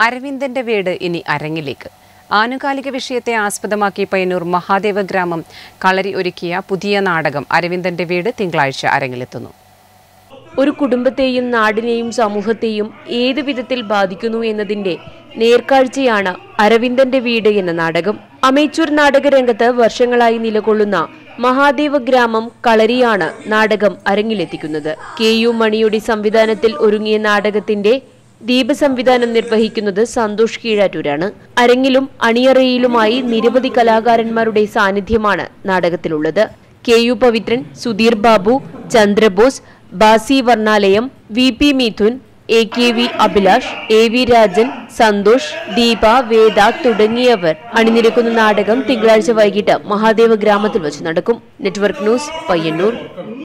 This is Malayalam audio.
അരവിന്ദന്റെ വീട് ഇനി അരങ്ങിലേക്ക് ആനുകാലിക വിഷയത്തെ ആസ്പദമാക്കി പയ്യന്നൂർ മഹാദേവ ഗ്രാമം കളരി ഒരുക്കിയ പുതിയ നാടകം അരവിന്ദന്റെ വീട് തിങ്കളാഴ്ച അരങ്ങിലെത്തുന്നു ഒരു കുടുംബത്തെയും നാടിനെയും സമൂഹത്തെയും ഏത് വിധത്തിൽ ബാധിക്കുന്നു എന്നതിന്റെ നേർക്കാഴ്ചയാണ് അരവിന്ദന്റെ വീട് എന്ന നാടകം അമേച്ചൂർ നാടകരംഗത്ത് വർഷങ്ങളായി നിലകൊള്ളുന്ന മഹാദേവ ഗ്രാമം കളരിയാണ് നാടകം അരങ്ങിലെത്തിക്കുന്നത് കെ യു മണിയുടെ സംവിധാനത്തിൽ ഒരുങ്ങിയ നാടകത്തിന്റെ ദീപസംവിധാനം നിർവഹിക്കുന്നത് സന്തോഷ് കീഴാറ്റൂരാണ് അരങ്ങിലും അണിയറയിലുമായി നിരവധി കലാകാരന്മാരുടെ സാന്നിധ്യമാണ് നാടകത്തിലുള്ളത് K U Pavithran Sudheer Babu Chandrabose Basi Varnalayam V P Mithun A K V Abhilash A V Rajan Santhosh Deepa Veda തുടങ്ങിയവർ അണിനിരക്കുന്ന നാടകം തിങ്കളാഴ്ച വൈകിട്ട് മഹാദേവ ഗ്രാമത്തിൽ വെച്ച് നടക്കും നെറ്റ്വർക്ക് ന്യൂസ് പയ്യന്നൂർ